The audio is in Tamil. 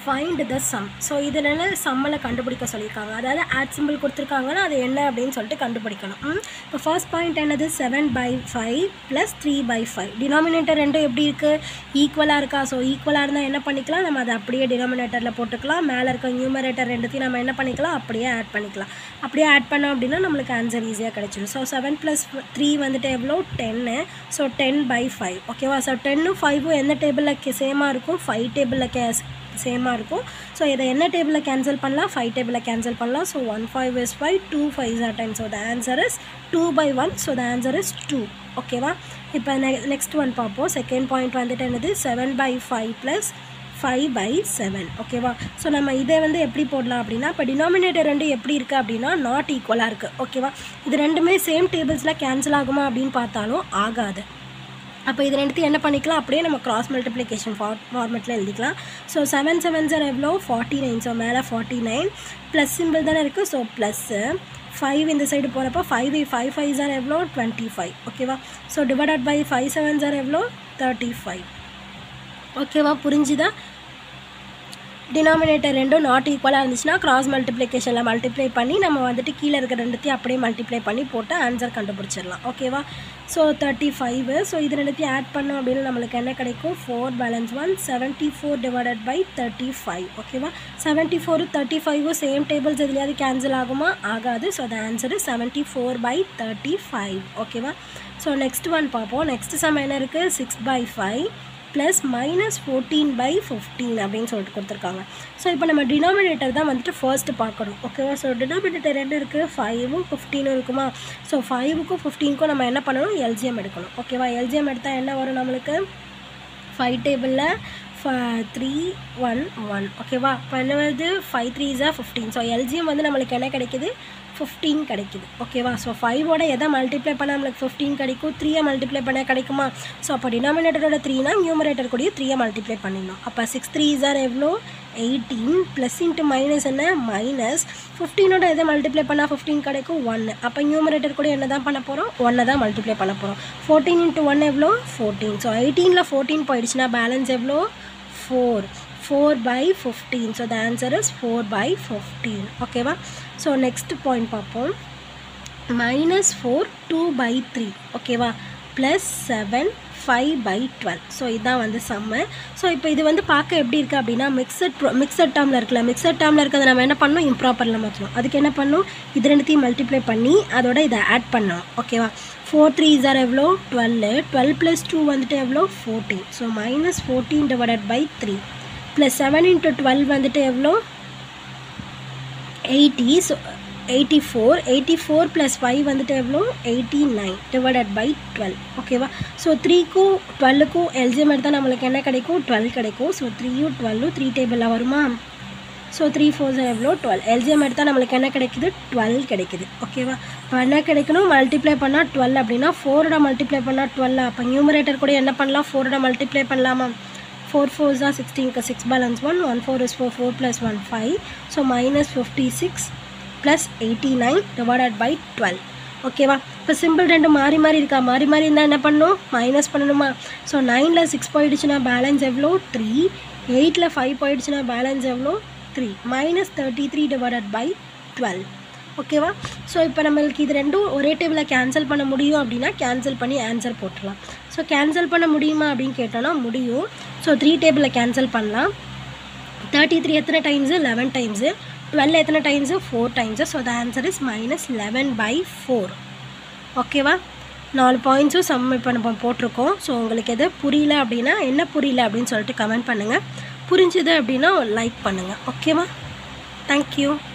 ஃபைண்ட் த சம் ஸோ இதில் சம்மில் கண்டுபிடிக்க சொல்லியிருக்காங்க அதாவது ஆட் சிம்பிள் கொடுத்துருக்காங்கன்னா அது என்ன அப்படின்னு சொல்லிட்டு கண்டுபிடிக்கணும் ம். இப்போ ஃபர்ஸ்ட் பாயிண்ட் என்னது seven by five plus three by five denominator ரெண்டும் எப்படி இருக்குது ஈக்குவலாக இருக்கா ஸோ ஈக்குவலாக இருந்தால் என்ன பண்ணிக்கலாம் நம்ம அதை அப்படியே டினாமினேட்டரில் போட்டுக்கலாம் மேலே இருக்க நியூமரேட்டர் ரெண்டுத்தையும் நம்ம என்ன பண்ணிக்கலாம் அப்படியே ஆட் பண்ணிக்கலாம் அப்படியே ஆட் பண்ணோம் அப்படின்னா நம்மளுக்கு ஆன்சர் ஈஸியாக கிடைச்சிடும் ஸோ செவன் ப்ளஸ் த்ரீ வந்துட்டு எவ்வளோ டென்னு ஸோ டென் பை ஃபைவ் ஓகேவா ஸோ டென்னும் ஃபைவும் எந்த டேபிளில் சேமாக இருக்கும் ஃபைவ் டேபிளில் கே சேமாக இருக்கும் ஸோ இதை என்ன டேபிளில் கேன்சல் பண்ணலாம் ஃபைவ் டேபிளில் கேன்சல் பண்ணலாம் so one five is five two five are ten so the answer is two by one so the answer is two ஓகேவா இப்போ நெ நெக்ஸ்ட் ஒன் பார்ப்போம் செகண்ட் பாயிண்ட் வந்துட்டு என்னது seven by five plus five by seven ஓகேவா ஸோ நம்ம இதை வந்து எப்படி போடலாம் அப்படின்னா இப்போ டினாமினேட்டர் ரெண்டு எப்படி இருக்குது அப்படின்னா நாட் ஈக்குவலாக இருக்குது ஓகேவா இது ரெண்டுமே சேம் டேபிள்ஸில் கேன்சல் ஆகுமா அப்படின்னு பார்த்தாலும் ஆகாது அப்போ இது ரெண்டுத்தையும் என்ன பண்ணிக்கலாம் அப்படியே நம்ம கிராஸ் மல்டிப்ளிகேஷன் ஃபார் ஃபார்மெட்டில் எழுதிக்கலாம் ஸோ செவன் செவன் சார் எவ்வளோ ஃபார்ட்டி நைன் ஸோ மேலே ஃபார்ட்டி நைன் ப்ளஸ் சிம்பிள் தானே இருக்குது ஸோ ப்ளஸ்ஸு ஃபைவ் இந்த சைடு போகிறப்போ ஃபைவ் ஃபைவ் ஃபைவ் சார் எவ்வளோ டுவெண்ட்டி ஃபைவ் ஓகேவா so divided by five seven சார் எவ்வளோ தேர்ட்டி ஃபைவ் ஓகேவா புரிஞ்சுதா டினாமினேட்டர் ரெண்டும் நாட் ஈக்குவலாக இருந்துச்சுன்னா கிராஸ் மல்டிப்ளிகேஷனில் மல்டிப்ளை பண்ணி நம்ம வந்துட்டு கீழே இருக்கிற ரெண்டுத்தையும் அப்படியே மல்டிப்ளை பண்ணி போட்டு ஆன்சர் கண்டுபிடிச்சிடலாம் ஓகேவா ஸோ தேர்ட்டி ஃபைவ் ஸோ இது ரெண்டுத்தையும் ஆட் பண்ணோம் அப்படின்னு நம்மளுக்கு என்ன கிடைக்கும் four balance one seventy four divided by thirty five ஓகேவா செவன்ட்டி ஃபோர் தேர்ட்டி ஃபைவும் சேம் டேபிள்ஸ் எதுலையாவது கேன்சல் ஆகுமா ஆகாது so the answer seventy four by thirty five ஓகேவா ஸோ நெக்ஸ்ட் ஒன் பார்ப்போம் நெக்ஸ்ட் சம் என்ன இருக்குது six by five plus minus fourteen by fifteen அப்படின்னு சொல்லிட்டு கொடுத்துருக்காங்க ஸோ இப்போ நம்ம டினாமினேட்டர் தான் வந்துட்டு ஃபர்ஸ்ட்டு பார்க்கணும் ஓகேவா ஸோ டினாமினேட்டர் என்ன இருக்குது ஃபைவும் ஃபிஃப்டீனும் இருக்குமா ஸோ ஃபைவுக்கும் ஃபிஃப்டீனுக்கும் நம்ம என்ன பண்ணணும் எல்ஜிஎம் எடுக்கணும் ஓகேவா எல்ஜிஎம் எடுத்தால் என்ன வரும் நம்மளுக்கு ஃபைவ் டேபிளில் த்ரீ ஒன் ஒன் ஓகேவா இப்போ என்ன வருது ஃபைவ் த்ரீ ஜா ஃபிஃப்டீன் ஸோ எல்ஜிஎம் வந்து நம்மளுக்கு என்ன கிடைக்குது ஃபிஃப்டீன் கிடைக்குது ஓகேவா ஸோ ஃபைவோட எதை மல்டிப்ளை பண்ணால் நம்மளுக்கு ஃபிஃப்டீன் கிடைக்கும் த்ரீயை மல்டிப்ளை பண்ணால் கிடைக்குமா ஸோ அப்போ டினாமினேட்டரோட த்ரீனா நியூமரேட்டர் கூடயே த்ரீயை மல்டிப்ளை பண்ணிடணும் அப்போ சிக்ஸ் த்ரீ ஜார் எவ்வளோ எயிட்டீன் ப்ளஸ் இன்ட்டு மைனஸ் என்ன மைனஸ் ஃபிஃப்டீனோட எதை மல்டிப்ளை பண்ணால் ஃபிஃப்டீன் கிடைக்கும் ஒன்று அப்போ நியூமரேட்டர் கூட என்ன தான் பண்ண போகிறோம் ஒன்றை தான் மல்டிப்ளை பண்ண போகிறோம் ஃபோர்டீன் இன்ட்டு ஒன் எவ்வளோ ஃபோர்டீன் ஸோ எயிட்டீனில் ஃபோர்டீன் போயிடுச்சுன்னா பேலன்ஸ் எவ்வளோ four four by fifteen so the answer is four by fifteen ஓகேவா ஸோ நெக்ஸ்ட் பாயிண்ட் பார்ப்போம் minus four two by three ஓகேவா plus seven five by twelve so இதுதான் வந்து சம்மு ஸோ இப்போ இது வந்து பார்க்க எப்படி இருக்குது அப்படின்னா மிக்சட் ப்ரோ மிக்சட் டேர்மில் இருக்குல்ல மிக்சட் டேர்மில் இருக்கிறத நம்ம என்ன பண்ணணும் இம்ப்ராப்பரில் மாற்றணும் அதுக்கு என்ன பண்ணணும் இது ரெண்டுத்தையும் மல்டிப்ளை பண்ணி அதோட இதை ஆட் பண்ணணும் ஓகேவா ஃபோர் த்ரீ ஜார் எவ்வளோ டுவெல்லு டுவெல் ப்ளஸ் டூ வந்துட்டு எவ்வளோ fourteen so minus fourteen divided by three plus seven into twelve வந்துட்டு எவ்வளோ eighty so eighty four eighty four plus five வந்துட்டு எவ்வளோ eighty nine divided by twelve ஓகேவா ஸோ த்ரீக்கும் டுவெல்லுக்கும் எல்ஜிஎம் எடுத்தால் நம்மளுக்கு என்ன கிடைக்கும் டுவெல் கிடைக்கும் ஸோ த்ரீயும் டுவெல்லும் த்ரீ டேபிளில் வருமா ஸோ த்ரீ ஃபோர் எவ்வளோ டுவெல் எல்ஜிஎம் எடுத்தால் நம்மளுக்கு என்ன கிடைக்குது டுவெல் கிடைக்குது ஓகேவா இப்போ என்ன கிடைக்கணும் மல்டிப்ளை பண்ணால் டுவெல் அப்படின்னா ஃபோரோட மல்டிப்ளை பண்ணால் டுவெல் அப்போ நியூமரேட்டர் கூட என்ன பண்ணலாம் ஃபோரோட மல்டிப்ளை பண்ணலாமா ஃபோர் ஃபோர் தான் சிக்ஸ்டீனுக்கு six balance one one four is four four plus one five so minus fifty six plus eighty nine divided by twelve ஓகேவா இப்போ சிம்பிள் ரெண்டு மாறி மாறி இருக்கா மாறி மாறி இருந்தால் என்ன பண்ணணும் மைனஸ் பண்ணணுமா ஸோ நைனில் சிக்ஸ் போயிடுச்சுன்னா பேலன்ஸ் எவ்வளோ த்ரீ எயிட்டில் ஃபைவ் போயிடுச்சுன்னா பேலன்ஸ் எவ்வளோ three minus thirty three divided by twelve ஓகேவா ஸோ இப்போ நம்மளுக்கு இது ரெண்டும் ஒரே டேபிளில் கேன்சல் பண்ண முடியும் அப்படின்னா கேன்சல் பண்ணி ஆன்சர் போட்டுடலாம் ஸோ கேன்சல் பண்ண முடியுமா அப்படின்னு கேட்டோன்னா முடியும் ஸோ த்ரீ டேபிளில் கேன்சல் பண்ணலாம் தேர்ட்டி த்ரீ எத்தனை டைம்ஸு லெவன் டைம்ஸு டுவெல் எத்தனை times four times so the answer is minus eleven by four ஓகேவா நாலு பாயிண்ட்ஸும் சம் இப்போ நம்ம போட்டிருக்கோம் ஸோ உங்களுக்கு எது புரியல அப்படின்னா என்ன புரியல அப்படின்னு சொல்லிட்டு கமெண்ட் பண்ணுங்கள் புரிஞ்சுது அப்படின்னா லைக் பண்ணுங்கள் ஓகேவா தேங்க்யூ